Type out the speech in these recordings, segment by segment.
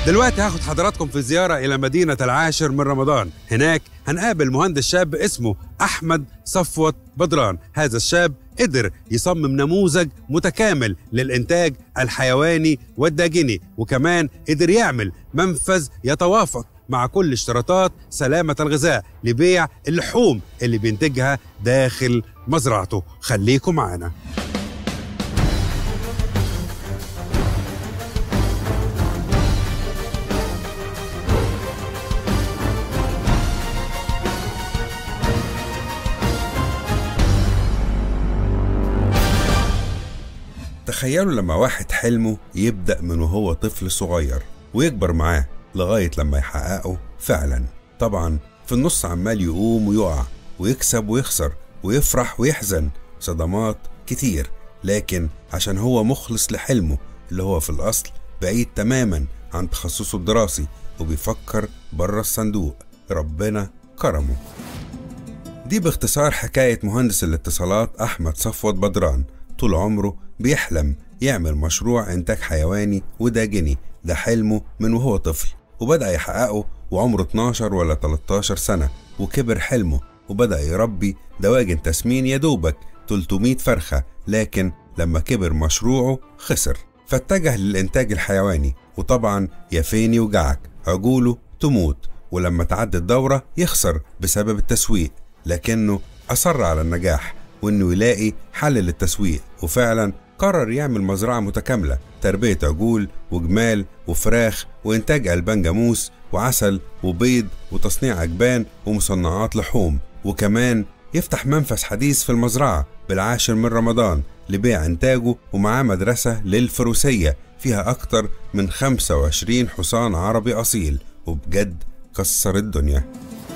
دلوقتي هاخد حضراتكم في زيارة إلى مدينة العاشر من رمضان هناك هنقابل مهندس شاب اسمه أحمد صفوت بدران هذا الشاب قدر يصمم نموذج متكامل للإنتاج الحيواني والداجني وكمان قدر يعمل منفذ يتوافق مع كل اشتراطات سلامة الغذاء لبيع اللحوم اللي بينتجها داخل مزرعته خليكم معنا تخيلوا لما واحد حلمه يبدأ من وهو طفل صغير ويكبر معاه لغاية لما يحققه فعلا طبعا في النص عمال يقوم ويقع ويكسب ويخسر ويفرح ويحزن صدمات كتير لكن عشان هو مخلص لحلمه اللي هو في الأصل بعيد تماما عن تخصصه الدراسي وبيفكر بره الصندوق ربنا كرمه دي باختصار حكاية مهندس الاتصالات أحمد صفوت بدران طول عمره بيحلم يعمل مشروع إنتاج حيواني وداجني ده حلمه من وهو طفل وبدأ يحققه وعمره 12 ولا 13 سنة وكبر حلمه وبدأ يربي دواجن تسمين يا دوبك 300 فرخة لكن لما كبر مشروعه خسر فاتجه للإنتاج الحيواني وطبعا يا فين يوجعك عجوله تموت ولما تعدي الدورة يخسر بسبب التسويق لكنه أصر على النجاح وإنه يلاقي حل للتسويق وفعلا قرر يعمل مزرعة متكاملة تربية عجول وجمال وفراخ وإنتاج ألبان جاموس وعسل وبيض وتصنيع أجبان ومصنعات لحوم وكمان يفتح منفذ حديث في المزرعة بالعاشر من رمضان لبيع إنتاجه ومعاه مدرسة للفروسية فيها أكتر من 25 حصان عربي أصيل وبجد كسر الدنيا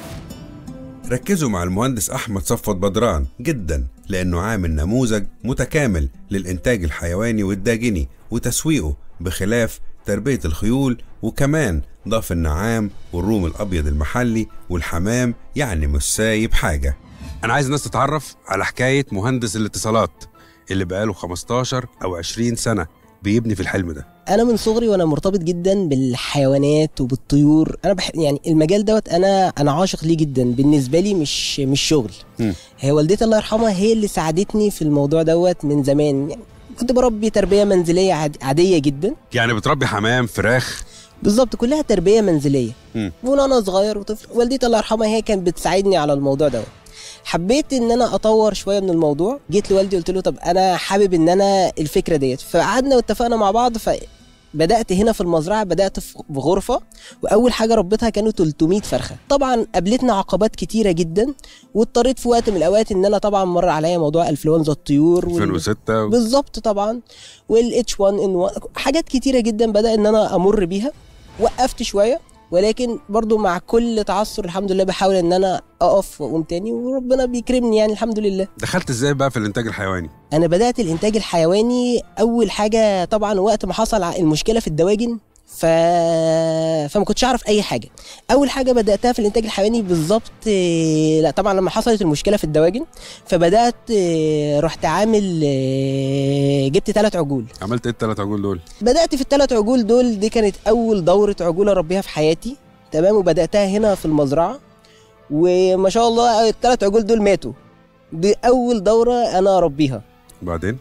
ركزوا مع المهندس أحمد صفوت بدران جدا لأنه عامل نموذج متكامل للإنتاج الحيواني والداجني وتسويقه بخلاف تربية الخيول وكمان ضاف النعام والروم الأبيض المحلي والحمام يعني مش سايب حاجة أنا عايز الناس تتعرف على حكاية مهندس الاتصالات اللي بقاله 15 أو 20 سنة بيبني في الحلم ده انا من صغري وانا مرتبط جدا بالحيوانات وبالطيور انا بح... يعني المجال دوت انا انا عاشق ليه جدا بالنسبه لي مش مش شغل مم. هي والدتي الله يرحمها هي اللي ساعدتني في الموضوع دوت من زمان يعني كنت بربي تربيه منزليه عاد... عاديه جدا يعني بتربي حمام فراخ بالظبط كلها تربيه منزليه مم. من وانا صغير وطفل والدتي الله يرحمها هي كانت بتساعدني على الموضوع دوت حبيت ان انا اطور شويه من الموضوع جيت لوالدي قلت له طب انا حابب ان انا الفكره ديت فقعدنا واتفقنا مع بعض ف بدات هنا في المزرعه بدات في غرفه واول حاجه ربيتها كانوا 300 فرخه طبعا قابلتنا عقبات كتيره جدا واضطريت في وقت من الاوقات ان انا طبعا مر عليا موضوع انفلونزا الطيور وال- 2006 و... بالظبط طبعا والاتش 1 ان 1 حاجات كتيره جدا بدا ان انا امر بيها وقفت شويه ولكن برضو مع كل تعثر الحمد لله بحاول ان انا اقف واقوم تاني وربنا بيكرمني يعني الحمد لله دخلت ازاي بقى في الانتاج الحيواني انا بدات الانتاج الحيواني اول حاجه طبعا وقت ما حصل ع- المشكله في الدواجن ف... فما كنتش اعرف اي حاجه اول حاجه بداتها في الانتاج الحيواني بالظبط آه، لا طبعا لما حصلت المشكله في الدواجن فبدات آه، رحت عامل آه، جبت ثلاث عجول عملت ايه الثلاث عجول دول بدات في الثلاث عجول دول دي كانت اول دوره عجول اربيها في حياتي تمام وبداتها هنا في المزرعه وما شاء الله الثلاث عجول دول ماتوا دي اول دوره انا اربيها وبعدين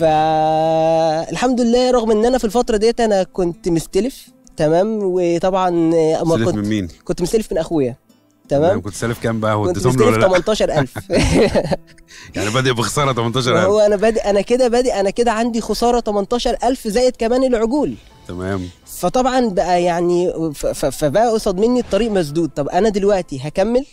فالحمد لله رغم ان انا في الفتره ديت انا كنت مستلف تمام وطبعا ما سلف كنت من مين كنت مستلف من اخويا تمام كنت سالف كام بقى كنت وديتهم له مستلف ولا لا 18000 يعني بادئ بخساره 18000 هو انا بادئ انا كده بادئ انا كده عندي خساره 18000 زائد كمان العجول تمام فطبعا بقى يعني ف- ف- فبقى قصاد مني الطريق مسدود طب انا دلوقتي هكمل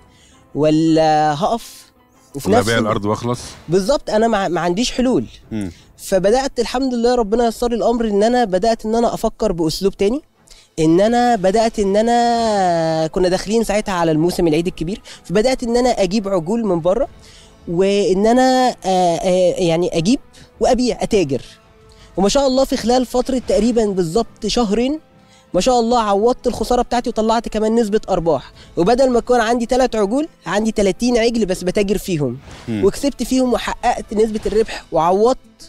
ولا هقف وفي ولا نفس بيع ال- الارض واخلص بالظبط انا ما, ما عنديش حلول مم. فبدات الحمد لله ربنا يسر لي الامر ان انا بدات ان انا افكر باسلوب تاني ان انا بدات ان انا كنا داخلين ساعتها على الموسم العيد الكبير فبدات ان انا اجيب عجول من بره وان انا آه، آه، يعني اجيب وابيع اتاجر وما شاء الله في خلال فتره تقريبا بالظبط شهرين ما شاء الله عوضت الخساره بتاعتي وطلعت كمان نسبه ارباح وبدل ما كان عندي ثلاث عجول عندي 30 عجل بس بتاجر فيهم مم. وكسبت فيهم وحققت نسبه الربح وعوضت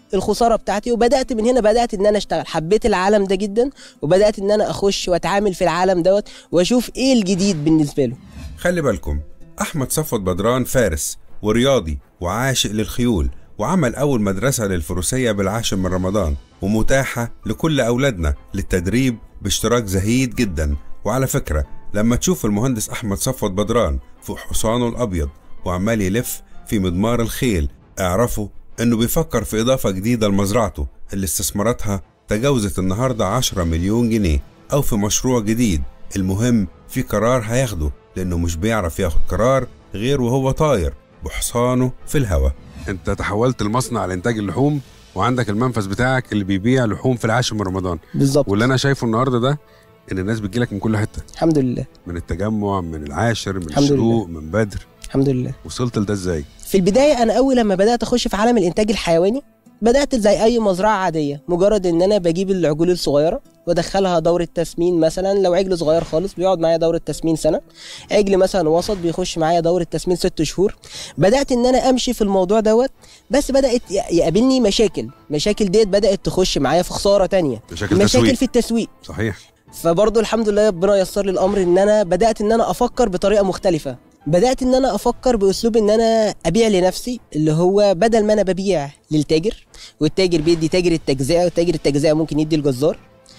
الخساره بتاعتي وبدات من هنا بدات ان انا اشتغل حبيت العالم ده جدا وبدات ان انا اخش واتعامل في العالم دوت واشوف ايه الجديد بالنسبه له خلي بالكم أحمد صفوت بدران فارس ورياضي وعاشق للخيول وعمل أول مدرسة للفروسية بالعاشر من رمضان ومتاحة لكل أولادنا للتدريب باشتراك زهيد جدا وعلى فكرة لما تشوف المهندس أحمد صفوت بدران فوق حصانه الأبيض وعمال يلف في مضمار الخيل اعرفوا إنه بيفكر في إضافة جديدة لمزرعته اللي استثماراتها تجاوزت النهاردة 10 مليون جنيه أو في مشروع جديد المهم في قرار هياخده لأنه مش بيعرف ياخد قرار غير وهو طاير بحصانه في الهواء انت تحولت المصنع لانتاج اللحوم وعندك المنفذ بتاعك اللي بيبيع لحوم في العاشر من رمضان بالظبط واللي انا شايفه النهارده ده ان الناس بتجيلك من كل حته الحمد لله من التجمع من العاشر من الحمد الشروق من بدر الحمد لله وصلت لده ازاي في البدايه انا اول لما بدات اخش في عالم الانتاج الحيواني بدات زي اي مزرعه عاديه مجرد ان انا بجيب العجول الصغيره وادخلها دوره تسمين مثلا لو عجل صغير خالص بيقعد معايا دوره تسمين سنه عجل مثلا وسط بيخش معايا دوره تسمين ست شهور بدات ان انا امشي في الموضوع دوت بس بدات ي- يقابلني مشاكل مشاكل ديت بدات تخش معايا في خساره تانية مشاكل مشاكل تسويق في التسويق صحيح فبرضه الحمد لله ربنا يسر لي الامر ان انا بدات ان انا افكر بطريقه مختلفه بدات ان انا افكر باسلوب ان انا ابيع لنفسي اللي هو بدل ما انا ببيع للتاجر والتاجر بيدي تاجر التجزئه والتاجر التجزئه ممكن يدي الجزار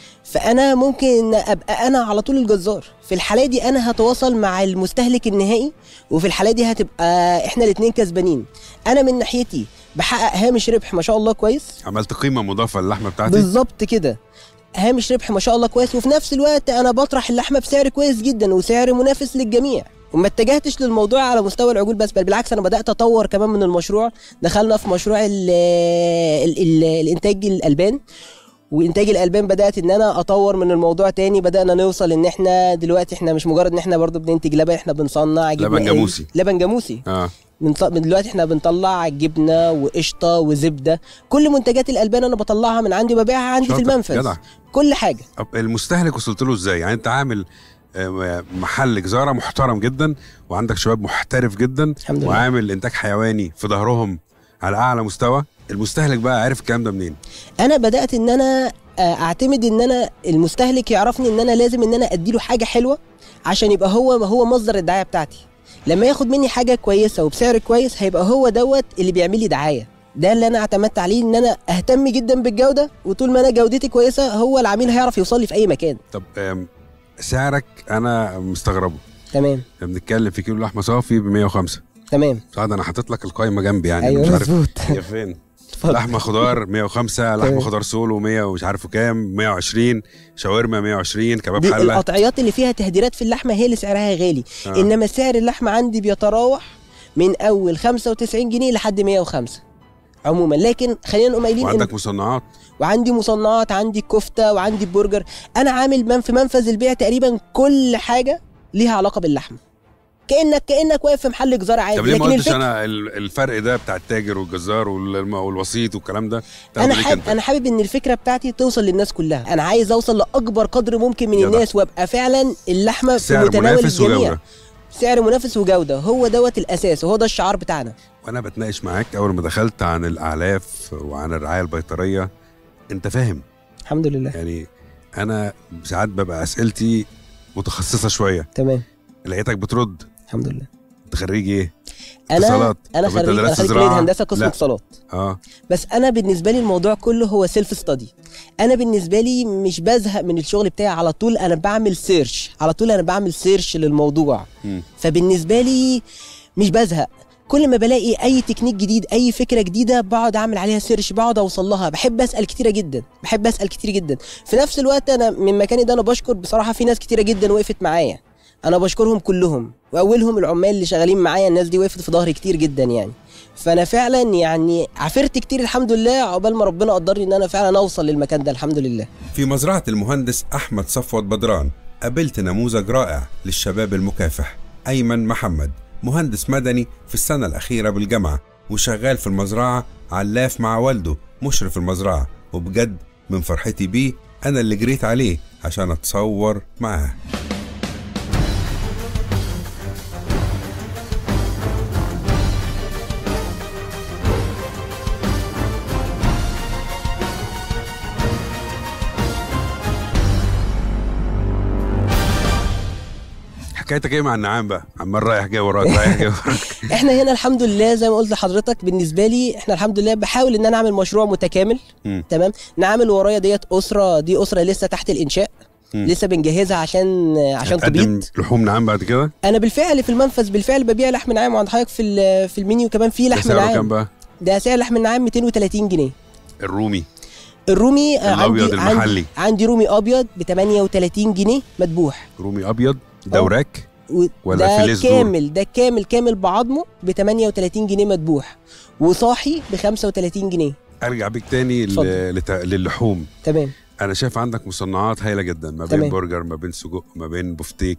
فانا ممكن ابقى انا على طول الجزار في الحاله دي انا هتواصل مع المستهلك النهائي وفي الحاله دي هتبقى احنا الاثنين كسبانين انا من ناحيتي بحقق هامش ربح ما شاء الله كويس عملت قيمه مضافه للحمه بتاعتي بالظبط كده هامش ربح ما شاء الله كويس وفي نفس الوقت انا بطرح اللحمه بسعر كويس جدا وسعر منافس للجميع وما اتجهتش للموضوع على مستوى العجول بس بل بالعكس انا بدات اطور كمان من المشروع دخلنا في مشروع ال ال ال الانتاج الالبان وانتاج الالبان بدات ان انا اطور من الموضوع تاني بدانا نوصل ان احنا دلوقتي احنا مش مجرد ان احنا برضو بننتج لبن احنا بنصنع جبنة لبن قري. جاموسي. لبن جاموسي اه من من دلوقتي احنا بنطلع جبنه وقشطه وزبده كل منتجات الالبان انا بطلعها من عندي وببيعها عندي في شاطر، المنفذ جدع. كل حاجه طب المستهلك وصلت له ازاي يعني انت عامل آه، محل جزاره محترم جدا وعندك شباب محترف جدا الحمد لله وعامل انتاج حيواني في ظهرهم على اعلى مستوى المستهلك بقى عارف الكلام ده منين انا بدات ان انا آه، اعتمد ان انا المستهلك يعرفني ان انا لازم ان انا اديله حاجه حلوه عشان يبقى هو هو مصدر الدعايه بتاعتي لما ياخد مني حاجه كويسه وبسعر كويس هيبقى هو دوت اللي بيعمل لي دعايه ده اللي انا اعتمدت عليه ان انا اهتم جدا بالجوده وطول ما انا جودتي كويسه هو العميل هيعرف يوصل لي في اي مكان طب آم، سعرك انا مستغربه تمام احنا بنتكلم في كيلو لحمه صافي ب 105 تمام سعد انا حاطط لك القايمه جنبي يعني ايوه مش عارف مظبوط هي فين اتفضل. لحمه خضار 105 لحمه تمام. خضار سولو 100 ومش عارف كام 120 شاورما 120 كباب دي حله القطعيات اللي فيها تهديرات في اللحمه هي اللي سعرها غالي آه. آه. انما سعر اللحمه عندي بيتراوح من اول 95 جنيه لحد 105 عموما لكن خلينا نقوم قايلين إن- وعندك مصنعات وعندي مصنعات عندي كفته وعندي برجر انا عامل من في منفذ البيع تقريبا كل حاجه ليها علاقه باللحمه كانك كانك واقف في محل جزاره عادي طب ليه ما لكن قلتش الفكرة انا ال- الفرق ده بتاع التاجر والجزار والم- والوسيط والكلام ده تاخده انا ليك حابب انت. انا حابب ان الفكره بتاعتي توصل للناس كلها انا عايز اوصل لاكبر قدر ممكن من جدع. الناس وابقى فعلا اللحمه في سعر متناول منافس الجميع وجوده سعر منافس وجوده هو دوت الاساس وهو ده الشعار بتاعنا وانا بتناقش معاك اول ما دخلت عن الاعلاف وعن الرعايه البيطريه انت فاهم الحمد لله يعني انا ساعات ببقى اسئلتي متخصصه شويه تمام لقيتك بترد الحمد لله انت خريج ايه انا اتصالات. انا طب أنت خريج انا درست خريج زراعة؟ كليه هندسه قسم لا. اتصالات اه بس انا بالنسبه لي الموضوع كله هو سيلف ستادي انا بالنسبه لي مش بزهق من الشغل بتاعي على طول انا بعمل سيرش على طول انا بعمل سيرش للموضوع مم. فبالنسبه لي مش بزهق كل ما بلاقي اي تكنيك جديد اي فكره جديده بقعد اعمل عليها سيرش بقعد اوصل لها بحب اسال كتيره جدا بحب اسال كتير جدا في نفس الوقت انا من مكاني ده انا بشكر بصراحه في ناس كتيره جدا وقفت معايا انا بشكرهم كلهم واولهم العمال اللي شغالين معايا الناس دي وقفت في ظهري كتير جدا يعني فانا فعلا يعني عافرت كتير الحمد لله عقبال ما ربنا قدرني ان انا فعلا اوصل للمكان ده الحمد لله في مزرعة المهندس أحمد صفوت بدران قابلت نموذج رائع للشباب المكافح أيمن محمد مهندس مدني في السنة الأخيرة بالجامعة وشغال في المزرعة علاف مع والده مشرف المزرعة وبجد من فرحتي بيه أنا اللي جريت عليه عشان أتصور معاه حكايتك ايه مع النعام بقى عمال رايح جاي وراك رايح جاي وراك احنا هنا الحمد لله زي ما قلت لحضرتك بالنسبه لي احنا الحمد لله بحاول ان انا اعمل مشروع متكامل مم. تمام نعمل ورايا ديت اسره دي اسره لسه تحت الانشاء مم. لسه بنجهزها عشان عشان هتقدم تبيض لحوم نعام بعد كده انا بالفعل في المنفذ بالفعل ببيع لحم نعام وعند حضرتك في ال- في المنيو كمان في ده لحم سعره كام نعام بقى ده سعر لحم النعام 230 جنيه الرومي الرومي آه، الأبيض عندي المحلي. عندي, عندي رومي ابيض ب 38 جنيه مذبوح رومي ابيض ده أه. وراك و- ولا ده فيليه صدور؟ كامل ده كامل كامل بعظمه ب 38 جنيه مذبوح وصاحي ب 35 جنيه ارجع بيك تاني ل- اتفضل. لت- للحوم تمام انا شايف عندك مصنعات هايله جدا ما بين تمام. برجر ما بين سجق ما بين بفتيك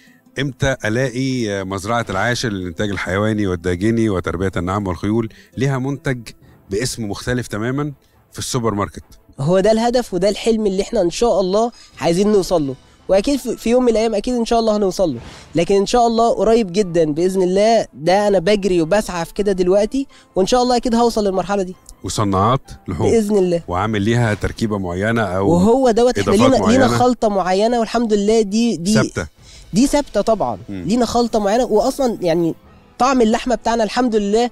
امتى الاقي مزرعه العاشر للانتاج الحيواني والداجيني وتربيه النعام والخيول ليها منتج باسم مختلف تماما في السوبر ماركت هو ده الهدف وده الحلم اللي احنا ان شاء الله عايزين نوصل له واكيد في في يوم من الايام اكيد ان شاء الله هنوصل له لكن ان شاء الله قريب جدا باذن الله ده انا بجري وبسعى في كده دلوقتي وان شاء الله اكيد هوصل للمرحله دي وصناعات لحوم باذن الله وعامل ليها تركيبه معينه او وهو دوت احنا إضافات لينا لينا معينة؟ خلطه معينه والحمد لله دي دي ثابته دي ثابته طبعا مم. لينا خلطه معينه واصلا يعني طعم اللحمه بتاعنا الحمد لله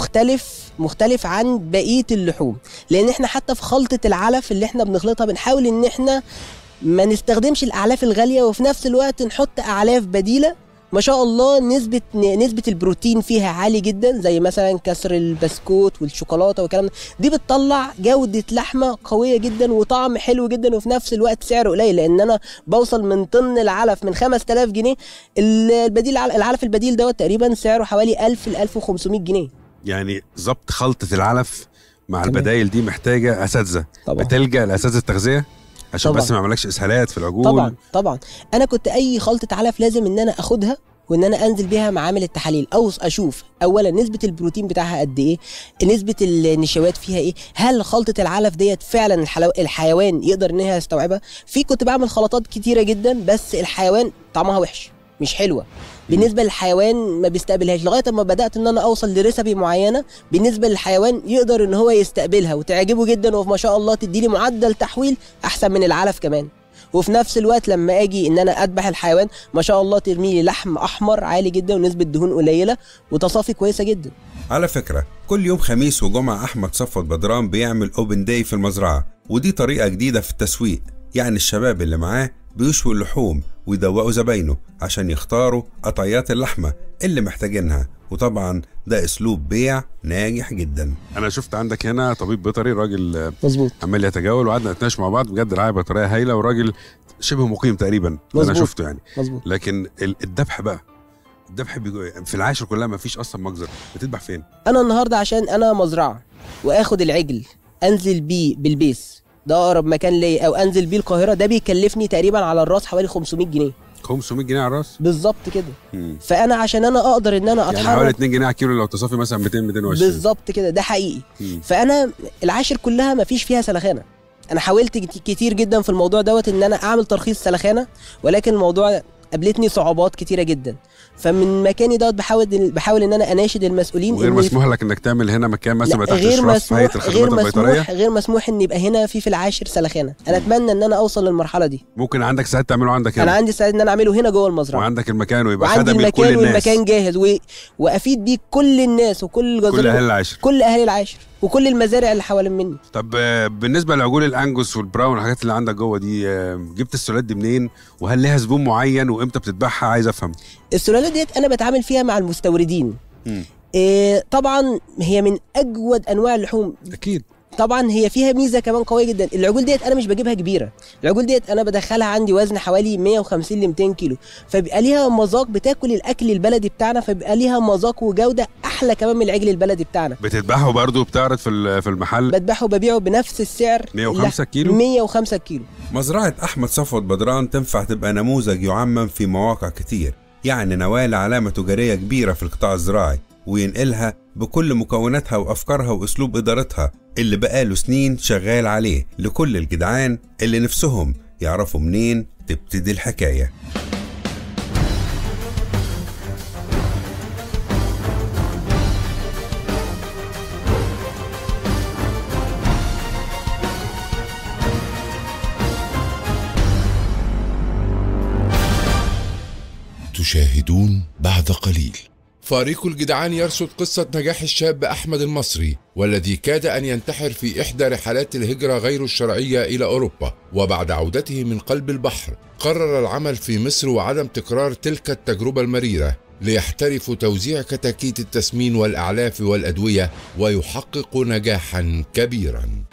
مختلف مختلف عن بقيه اللحوم لان احنا حتى في خلطه العلف اللي احنا بنخلطها بنحاول ان احنا ما نستخدمش الاعلاف الغاليه وفي نفس الوقت نحط اعلاف بديله ما شاء الله نسبة نسبة البروتين فيها عالي جدا زي مثلا كسر البسكوت والشوكولاتة والكلام ده دي بتطلع جودة لحمة قوية جدا وطعم حلو جدا وفي نفس الوقت سعره قليل لأن أنا بوصل من طن العلف من 5000 جنيه ال- البديل العلف البديل دوت تقريبا سعره حوالي 1000 ل 1500 جنيه يعني ضبط خلطه العلف مع تمام. البدايل دي محتاجه اساتذه طبعا بتلجا لاساتذه التغذيه عشان طبعا. بس ما يعملكش اسهالات في العجول طبعا طبعا انا كنت اي خلطه علف لازم ان انا اخدها وان انا انزل بيها معامل التحاليل او اشوف اولا نسبه البروتين بتاعها قد ايه نسبه النشويات فيها ايه هل خلطه العلف ديت فعلا الحلو... الحيوان يقدر ان هي يستوعبها في كنت بعمل خلطات كتيره جدا بس الحيوان طعمها وحش مش حلوه بالنسبه للحيوان ما بيستقبلهاش لغايه اما بدات ان انا اوصل لريسبي معينه بالنسبه للحيوان يقدر ان هو يستقبلها وتعجبه جدا وما شاء الله تديلي معدل تحويل احسن من العلف كمان وفي نفس الوقت لما اجي ان انا اذبح الحيوان ما شاء الله ترمي لي لحم احمر عالي جدا ونسبه دهون قليله وتصافي كويسه جدا على فكرة كل يوم خميس وجمعة أحمد صفوت بدران بيعمل أوبن داي في المزرعة ودي طريقة جديدة في التسويق يعني الشباب اللي معاه بيشووا اللحوم ويدوقوا زباينه عشان يختاروا قطعيات اللحمة اللي محتاجينها وطبعا ده أسلوب بيع ناجح جدا انا شفت عندك هنا طبيب بيطري راجل آه، مظبوط عمال يتجول وقعدنا نتناقش مع بعض بجد رعايه بطريقه هايله وراجل شبه مقيم تقريبا اللي انا مظبوط. شفته يعني مظبوط لكن ال- الذبح بقى الذبح بيجو- في العاشر كلها ما فيش اصلا مجزر بتذبح فين انا النهارده عشان انا مزرعه واخد العجل انزل بيه بالبيس ده اقرب مكان ليا او انزل بيه القاهره ده بيكلفني تقريبا على الراس حوالي 500 جنيه 500 جنيه على الراس بالظبط كده مم. فانا عشان انا اقدر ان انا يعني حوالي اتحرك 2 جنيه على الكيلو لو تصافي مثلا 200 220 بالظبط كده ده حقيقي مم. فانا العاشر كلها ما فيش فيها سلخانه انا حاولت كت- كتير جدا في الموضوع دوت ان انا اعمل ترخيص سلخانه ولكن الموضوع قابلتني صعوبات كتيره جدا فمن مكاني دوت بحاول بحاول ان انا اناشد المسؤولين وغير إن مسموح لك انك تعمل هنا مكان مثلا لا تحت غير اشراف في هيئه مسموح الخدمات غير البيطريه مسموح غير مسموح ان يبقى هنا في في العاشر سلخانه انا اتمنى ان انا اوصل للمرحله دي ممكن عندك ساعات تعمله عندك انا هنا عندي استعداد ان انا اعمله هنا جوه المزرعه وعندك المكان ويبقى وعندي خدمي لكل المكان الناس والمكان جاهز و... وافيد بيه كل الناس وكل كل الجزار اهل العاشر كل اهالي العاشر وكل المزارع اللي حوالين مني طب آه، بالنسبه لعجول الانجوس والبراون والحاجات اللي عندك جوه دي آه، جبت السلالات دي منين وهل ليها زبون معين وامتى بتذبحها عايز افهم السلالات ديت انا بتعامل فيها مع المستوردين مم. إيه طبعا هي من اجود انواع اللحوم اكيد طبعا هي فيها ميزه كمان قويه جدا العجول ديت انا مش بجيبها كبيره العجول ديت انا بدخلها عندي وزن حوالي 150 ل 200 كيلو فبيبقى ليها مذاق بتاكل الاكل البلدي بتاعنا فبيبقى ليها مذاق وجوده احلى كمان من العجل البلدي بتاعنا بتذبحه برضه بتعرض في ال- في المحل بذبحه وببيعه بنفس السعر 105 كيلو 105 كيلو مزرعة أحمد صفوت بدران تنفع تبقى نموذج يعمم في مواقع كتير يعني نواة لعلامة تجارية كبيرة في القطاع الزراعي وينقلها بكل مكوناتها وأفكارها وأسلوب إدارتها اللي بقاله سنين شغال عليه لكل الجدعان اللي نفسهم يعرفوا منين تبتدي الحكاية المشاهدون بعد قليل فريق الجدعان يرصد قصة نجاح الشاب أحمد المصري والذي كاد أن ينتحر في إحدى رحلات الهجرة غير الشرعية إلى أوروبا وبعد عودته من قلب البحر قرر العمل في مصر وعدم تكرار تلك التجربة المريرة ليحترف توزيع كتاكيت التسمين والأعلاف والأدوية ويحقق نجاحا كبيرا